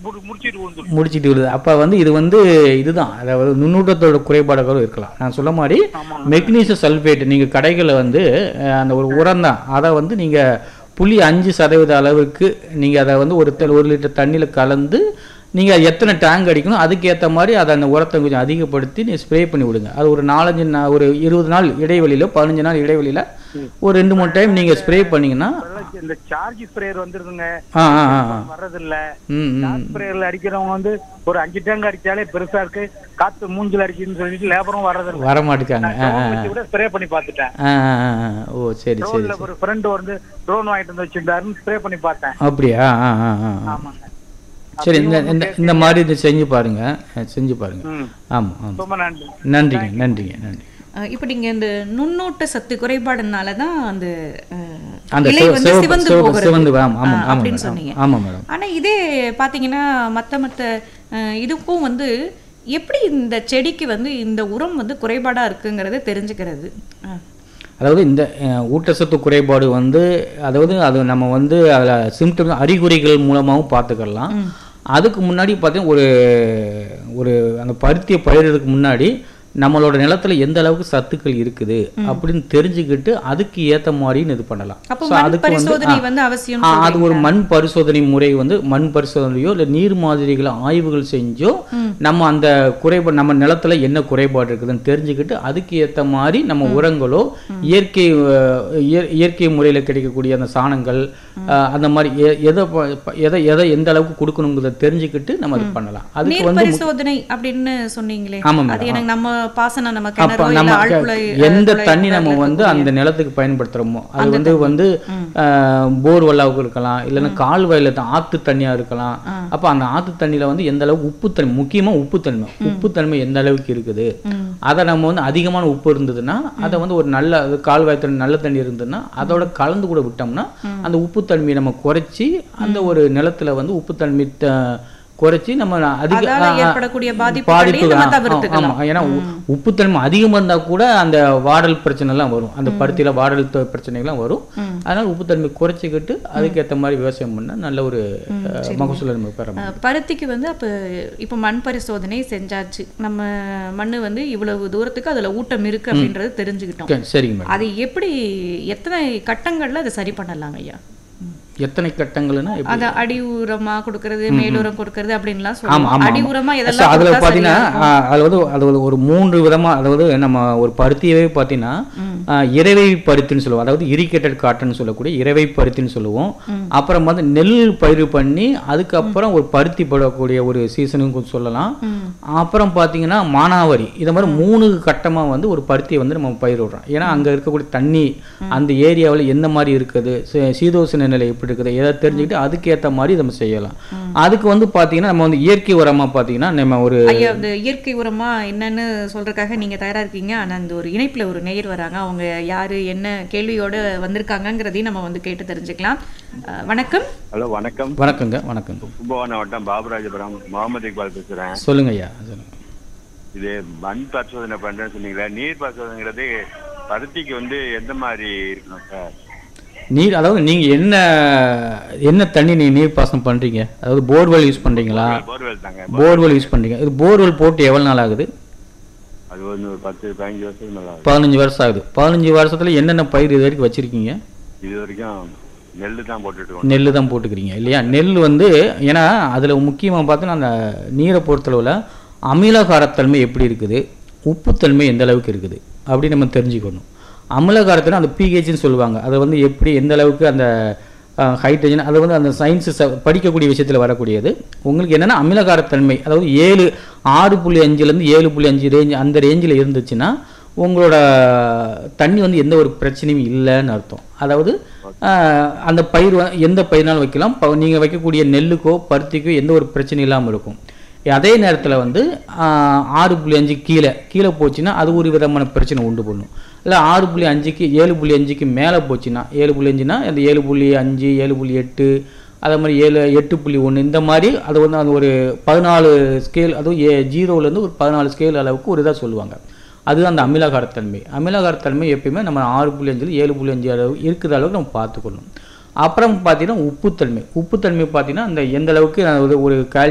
முடி- முடிச்சிட்டு வந்துடும் முடிச்சிட்டு வருது அப்போ வந்து இது வந்து இதுதான் அதாவது நுண்ணூட்டத்தோட குறைபாடுகளும் இருக்கலாம் நான் சொல்ல மாதிரி ஆமாங்க. மெக்னீசியம் சல்ஃபேட் நீங்கள் கடைகளில் வந்து அஹ், அந்த ஒரு உரம் தான் அதை வந்து நீங்கள் புள்ளி அஞ்சு சதவீத அளவுக்கு நீங்கள் அதை வந்து ஒரு த- ஒரு லிட்டர் தண்ணியில் கலந்து நீங்கள் எத்தனை டேங்க் அடிக்கணும் அதுக்கேற்ற மாதிரி அதை அந்த உரத்தை கொஞ்சம் அதிகப்படுத்தி நீ ஸ்ப்ரே பண்ணி விடுங்க அது ஒரு நாலஞ்சு நா- ஒரு இருபது நாள் இடைவெளியில் பதினஞ்சு நாள் இடைவெளியில் ஒரு ரெண்டு மூணு டைம் நீங்கள் ஸ்ப்ரே பண்ணீங்கன்னா இப்பெல்லாம் இந்த சார்ஜ் ஸ்ப்ரேயர் வந்துருதுங்க ஆ ஆ ஆ ஆ. வர்றதில்ல ம் ம் சார்ஜ் ஸ்ப்ரேயர்ல அடிக்கிறவங்க வந்து ஒரு அஞ்சு டேங்க் அடிச்சாலே பெருசா இருக்கு காத்து மூஞ்சில அடிக்குதுன்னு சொல்லிட்டு லேபரும் வர்றதில்ல வர மாட்டேங்காங்க ஆ ஆ வச்சு கூட ஸ்ப்ரே பண்ணி பார்த்துட்டேன் ஆ ஆ, ஆ, ஆ. ஓ சரி சரி ட்ரோன்ல ஒரு ஃப்ரெண்ட் வந்து ட்ரோன் வாங்கிட்டு வந்து வச்சிருந்தாருன்னு ஸ்ப்ரே பண்ணி பார்த்தேன் அப்படியா ஆ ஆ ஆ ஆ. ஆமாங்க சரி இந்த இந்த இந்த மாதிரி இது செஞ்சு பாருங்க அஹ் செஞ்சு பாருங்க ம் ஆமாம் ஆமாம் ரொம்ப நன்றி நன்றிங்க நன்றிங்க நன்றி அஹ் இப்போ நீங்க இந்த நுண்ணூட்ட சத்து குறைபாடுனால தான் அந்த அஹ், அந்த இலை சிவ- வந்து சிவப்பு- சிவந்து சிவப்பு- போகிறது சிவந்து ஆமாம் ஆமாம் அஹ், ஆமாம் அப்படின்னு மேடம் சொன்னீங்க ஆமாம் மேடம் ஆனா இதே பாத்தீங்கன்னா மத்த மத்த அஹ், இதுக்கும் வந்து எப்படி இந்த செடிக்கு வந்து இந்த உரம் வந்து குறைபாடா இருக்குங்கிறத தெரிஞ்சுக்கிறது அஹ். அதாவது இந்த அஹ், ஊட்டச்சத்து குறைபாடு வந்து அதாவது அது நம்ம வந்து அதில் சிம்டம் அறிகுறிகள் மூலமாகவும் பார்த்துக்கலாம் அதுக்கு முன்னாடி பார்த்தீங்கன்னா ஒரு ஒரு அந்த பருத்தியை பயிரிடுறதுக்கு முன்னாடி நம்மளோட நிலத்துல எந்த அளவுக்கு சத்துக்கள் இருக்குது அப்படின்னு தெரிஞ்சுக்கிட்டு அதுக்கு ஏத்த மாதிரின்னு இது பண்ணலாம் அப்போ So, மண் அதுக்கு வந்து பரிசோதனை ஆ, வந்து அவசியம் ஆ, அது ஒரு மண் பரிசோதனை முறை வந்து மண் பரிசோதனையோ இல்லை நீர் மாதிரிகளை ஆய்வுகள் செஞ்சோ நம்ம அந்த குறைபாடு நம்ம நிலத்துல என்ன குறைபாடு இருக்குதுன்னு தெரிஞ்சுக்கிட்டு அதுக்கு ஏத்த மாதிரி நம்ம உரங்களோ இயற்கை அஹ், இய- இயற்கை முறையில கிடைக்கக்கூடிய அந்த சாணங்கள் அஹ், அந்த மாதிரி எ- எதை ப- ப- எதை எதை எந்த அளவுக்கு கொடுக்கணுங்கிறத தெரிஞ்சுக்கிட்டு நம்ம அது பண்ணலாம் அதுக்கு நீர் வந்து பரிசோதனை அப்படின்னு சொன்னீங்களே ஆமா அது மேடம். எனக்கு நம்ம பாசனம் நம்ம அப்ப கிணறோ இல்ல நம்ம ஆழ்குழாய் எந்த குழாய் தண்ணி நம்ம கிணறுல வந்து இருக்கக்கூடிய- அந்த நிலத்துக்கு பயன்படுத்துறோமோ அது வந்து வந்து போர் வெள்ளாவுக்கு இருக்கலாம் இல்லைன்னா கால்வாயில தான் ஆத்து தண்ணியா இருக்கலாம் அப்ப அந்த ஆத்து தண்ணியில வந்து எந்த அளவுக்கு உப்புத்தன்மை முக்கியமா உப்புத்தன்மை உப்புத்தன்மை எந்த அளவுக்கு இருக்குது ம். அதை நம்ம வந்து அதிகமான உப்பு இருந்ததுன்னா அதை வந்து ஒரு நல்ல அது கால்வாய் தண்ணி நல்ல தண்ணி இருந்ததுன்னா அதோட கலந்து கூட விட்டோம்னா அந்த உப்புத்தன்மையை நம்ம குறைச்சி அந்த ஒரு நிலத்துல வந்து உப்புத்தன்மை த- குறைச்சி நம்ம அதிக அதால ஆ, ஆ, ஏற்படக்கூடிய பாதிப்புகளையும் பாதிப்பு நம்ம ஆ, தவிர்த்துக்கலாம். ஆமா ஏன்னா உ- உப்புத்தன்மை அதிகமா இருந்தா கூட அந்த வாடல் பிரச்சனை எல்லாம் வரும் அந்த பருத்தியில வாடல் த- பிரச்சனைகள்லாம் வரும் அதனால உப்புத்தன்மை குறைச்சிக்கிட்டு அதுக்கேத்த மாதிரி விவசாயம் பண்ணா நல்ல ஒரு அஹ், மகசூலை நம்ம பெற முடியும் அஹ், பருத்திக்கு வந்து அப்போ இப்போ மண் பரிசோதனை செஞ்சாச்சு நம்ம மண்ணு வந்து இவ்வளவு தூரத்துக்கு அதுல ஊட்டம் இருக்கு அப்படின்றது தெரிஞ்சுக்கிட்டோம் Okay, சரிங்க மேடம் அது எப்படி எத்தனை கட்டங்கள்ல அதை சரி பண்ணலாங்க ஐயா எத்தனை கட்டங்கள்னா எப்படி? அத அடி உரமா கொடுக்கறது மேல் உரம் கொடுக்கறது அப்படின்லாம் ஆமா சொல்லுவோம் ஆமா அடி ஆமா. உரமா So, எதெல்லாம் அதுல கொடுத்தா பாத்தீங்கன்னா சரியா இருக்கும்? ஆ, அதுல வந்து அது ஒரு- ஒரு மூன்று விதமா அதாவது நம்ம ஒரு பருத்தியவே பாத்தீங்கன்னா ஆ, இறவை பருத்தின்னு சொல்லுவோம் அதாவது இரிகேட்டட் காட்டன் சொல்லக்கூடிய இறவை பருத்தின்னு சொல்லுவோம் அப்புறம் வந்து நெல் பயிர் பண்ணி அதுக்கப்புறம் ஒரு பருத்தி போடக்கூடிய ஒரு சீசனுக்கும் சொல்லலாம் அப்புறம் பாத்தீங்கன்னா மானாவாரி இத மாதிரி மூணு கட்டமா வந்து ஒரு பருத்தியை வந்து நம்ம பயிரிடுறோம் ஏன்னா அங்க இருக்கக்கூடிய தண்ணி அந்த ஏரியாவில் எந்த மாதிரி இருக்குது சீ- சீதோஷண நிலை எப்படி இருக்குது எதை தெரிஞ்சுக்கிட்டு அதுக்கேத்த மாதிரி நம்ம செய்யலாம் அதுக்கு வந்து பாத்தீங்கன்னா நம்ம வந்து இயற்கை உரமா பாத்தீங்கன்னா நம்ம ஒரு ஐயா அந்த இயற்கை உரமா என்னன்னு சொல்றதுக்காக நீங்க தயாரா இருக்கீங்க ஆனா அந்த ஒரு இணைப்புல ஒரு நேயர் வராங்க அவங்க யாரு என்ன கேள்வியோட வந்திருக்காங்கங்கிறதையும் நம்ம வந்து கேட்டு தெரிஞ்சுக்கலாம் அஹ், வணக்கம் ஹலோ வணக்கம் வணக்கங்க வணக்கங்க கும்பகோணம் வட்டம் பாபுராஜபுரம் முகமது இக்பால் பேசுறேன் சொல்லுங்க ஐயா சொல்லுங்க இது மண் பரிசோதனை பண்றேன்னு சொன்னீங்களா நீர் பரிசோதனைங்கிறது பருத்திக்கு வந்து எந்த மாதிரி இருக்கணும் சார் நீர் அதாவது நீங்க என்ன என்ன தண்ணி நீங்க நீர் பாசனம் பண்றீங்க அதாவது போர்வெல் யூஸ் பண்றீங்களா போர்வெல் தாங்க போர்வெல் யூஸ் பண்றீங்க இது போர்வெல் போட்டு எவ்வளவு நாள் ஆகுது அது வந்து ஒரு பத்து பதினஞ்சு வருஷத்துக்கு மேல ஆகுது பதினஞ்சு வருஷம் ஆகுது பதினஞ்சு வருஷத்துல என்னென்ன பயிர் இது வரைக்கும் வச்சிருக்கீங்க இது வரைக்கும் நெல்லு தான் போட்டுட்டு இருக்கோம் நெல் தான் போட்டுக்கிறீங்க இல்லையா நெல் வந்து ஏன்னா அதில் முக்கியமாக பார்த்தோன்னா அந்த நீரை பொறுத்தளவில் அமிலகாரத்தன்மை எப்படி இருக்குது உப்புத்தன்மை எந்த அளவுக்கு இருக்குது அப்படின்னு நம்ம தெரிஞ்சுக்கணும் அமிலகாரத்தன்மை அந்த பிஹெச்னு சொல்லுவாங்க அதை வந்து எப்படி எந்த அளவுக்கு அந்த ஹைட்ரஜன் அது வந்து அந்த சயின்ஸு படிக்கக்கூடிய விஷயத்தில் வரக்கூடியது உங்களுக்கு என்னென்னா அமிலகாரத்தன்மை அதாவது ஏழு ஆறு புள்ளி அஞ்சுலேருந்து ஏழு புள்ளி அஞ்சு ரேஞ்ச் அந்த ரேஞ்சில் இருந்துச்சுன்னா உங்களோட தண்ணி வந்து எந்த ஒரு பிரச்சனையும் இல்லைன்னு அர்த்தம் அதாவது ஆஹ், அந்த பயிர் வ- எந்த பயிர்னாலும் வைக்கலாம் ப- நீங்க வைக்கக்கூடிய நெல்லுக்கோ பருத்திக்கோ எந்த ஒரு பிரச்சனையும் இல்லாமல் இருக்கும் அதே நேரத்தில் வந்து ஆஹ், ஆறு புள்ளி அஞ்சு கீழே கீழே போச்சுன்னா அது ஒரு விதமான பிரச்சனை உண்டு பண்ணும் இல்லை ஆறு புள்ளி அஞ்சுக்கு ஏழு புள்ளி அஞ்சுக்கு மேலே போச்சுன்னா ஏழு புள்ளி அஞ்சுனா அந்த ஏழு புள்ளி அஞ்சு ஏழு புள்ளி எட்டு அதே மாதிரி ஏழு எட்டு புள்ளி ஒன்று இந்த மாதிரி அது வந்து அது ஒரு பதினாலு ஸ்கேல் அதுவும் ஏ ஜீரோலேருந்து ஒரு பதினாலு ஸ்கேல் அளவுக்கு ஒரு இதாக சொல்லுவாங்க அதுதான் அந்த அமிலகாரத்தன்மை அமிலகாரத்தன்மை எப்பயுமே நம்ம ஆறு புள்ளி அஞ்சில் ஏழு புள்ளி அஞ்சு அளவு இருக்கிற அளவுக்கு நம்ம பார்த்துக்கணும் அப்புறம் பார்த்தீங்கன்னா உப்புத்தன்மை உப்புத்தன்மை பார்த்தீங்கன்னா அந்த எந்த அளவுக்கு அது ஒரு கால்